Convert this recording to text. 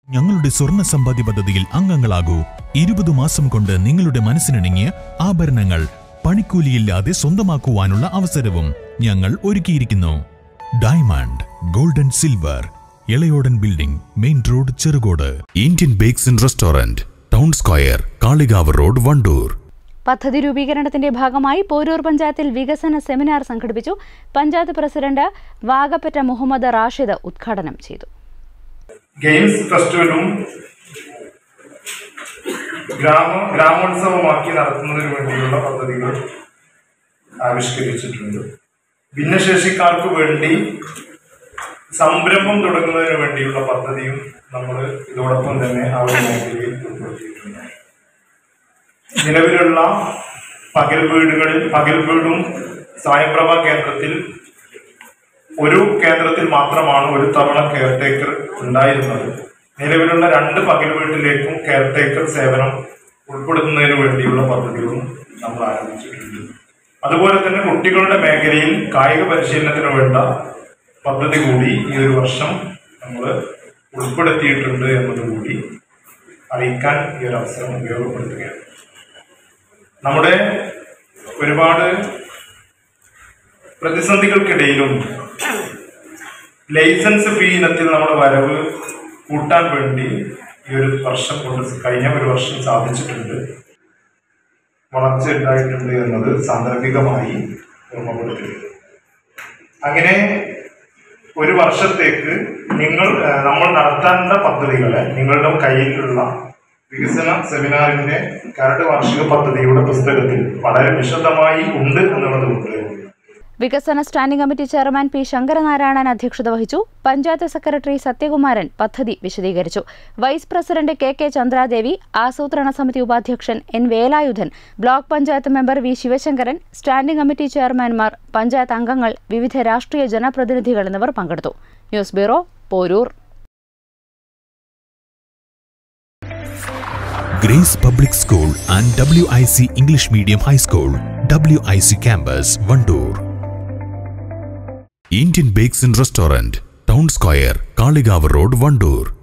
ഞങ്ങളുടെ സ്വർണ്ണ സമ്പാദ്യ പദ്ധതിയിൽ അംഗങ്ങളാകൂ ഇരുപത് മാസം കൊണ്ട് നിങ്ങളുടെ മനസ്സിനിണങ്ങിയ ആഭരണങ്ങൾ പണിക്കൂലിയില്ലാതെ സ്വന്തമാക്കുവാനുള്ള അവസരവും ഞങ്ങൾ ഒരുക്കിയിരിക്കുന്നു diamond golden silver Elayodan building main road Cherukode Indian bakes and restaurant town square Kalikavu road Wandoor പദ്ധതി രൂപീകരണത്തിന്റെ ഭാഗമായി പോരൂർ പഞ്ചായത്തിൽ വികസന സെമിനാർ സംഘടിപ്പിച്ചു പഞ്ചായത്ത് പ്രസിഡന്റ് വാഗപ്പറ്റ മുഹമ്മദ് റാഷിദ് ഉദ്ഘാടനം ചെയ്തു ഗെയിംസ് ഫെസ്റ്റിവലും ഗ്രാമ ഗ്രാമോത്സവമാക്കി നടത്തുന്നതിന് വേണ്ടിയുള്ള പദ്ധതികൾ ആവിഷ്കരിച്ചിട്ടുണ്ട് ഭിന്നശേഷിക്കാർക്ക് വേണ്ടി സംരംഭം തുടങ്ങുന്നതിന് വേണ്ടിയുള്ള പദ്ധതിയും നമ്മൾ ഇതോടൊപ്പം തന്നെ ആ ഒരു മേഖലയിൽ ഉൾപ്പെടുത്തിയിട്ടുണ്ട് നിലവിലുള്ള പകൽ വീടുകളിൽ പകൽ വീടും സ്വയംപ്രഭ കേന്ദ്രത്തിൽ ഒരു കേന്ദ്രത്തിൽ മാത്രമാണ് ഒരു തവണ കെയർടേക്കർ ഉണ്ടായിരുന്നത് നിലവിലുള്ള രണ്ട് പകൽ വീട്ടിലേക്കും കെയർടേക്കർ സേവനം ഉൾപ്പെടുത്തുന്നതിന് വേണ്ടിയുള്ള പദ്ധതികളും നമ്മൾ ആരംഭിച്ചിട്ടുണ്ട് അതുപോലെ തന്നെ കുട്ടികളുടെ മേഖലയിൽ കായിക പരിശീലനത്തിന് വേണ്ട പദ്ധതി കൂടി ഈ ഒരു വർഷം നമ്മൾ ഉൾപ്പെടുത്തിയിട്ടുണ്ട് എന്നതുകൂടി അറിയിക്കാൻ ഈ ഒരു അവസരം ഉപയോഗപ്പെടുത്തുകയാണ് നമ്മുടെ ഒരുപാട് പ്രതിസന്ധികൾക്കിടയിലും ലൈസൻസ് ഫീ ഇനത്തിൽ നമ്മുടെ വരവ് കൂട്ടാൻ വേണ്ടി ഈ ഒരു വർഷം കൊണ്ട് കഴിഞ്ഞ ഒരു വർഷം സാധിച്ചിട്ടുണ്ട് വളർച്ച ഉണ്ടായിട്ടുണ്ട് എന്നത് സാന്ദർഭികമായി ഓർമ്മപ്പെടുത്തുക അങ്ങനെ ഒരു വർഷത്തേക്ക് നിങ്ങൾ ആ, നമ്മൾ നടത്തേണ്ട പദ്ധതികളെ നിങ്ങളുടെ കയ്യിലുള്ള വികസന സെമിനാറിന്റെ കരട് വാർഷിക പദ്ധതിയുടെ പുസ്തകത്തിൽ വളരെ വിശദമായി ഉണ്ട് എന്നുള്ളത് കൊണ്ട് വികസന standing committee chairman P Sankaranarayanan അധ്യക്ഷത വഹിച്ചു പഞ്ചായത്ത് സെക്രട്ടറി സത്യകുമാരൻ പദ്ധതി വിശദീകരിച്ചു vice president K K Chandradevi ആസൂത്രണ സമിതി ഉപാധ്യക്ഷൻ N Velayudhan block panchayat member V Sivasankaran standing committee ചെയർമാൻമാർ പഞ്ചായത്ത് അംഗങ്ങൾ വിവിധ രാഷ്ട്രീയ ജനപ്രതിനിധികൾ എന്നിവർ പങ്കെടുത്തു news bureau Poroor Grace public school and W I C English medium high school W I C campus Wandoor Indian bakes and restaurant town square Kalikavu road Wandoor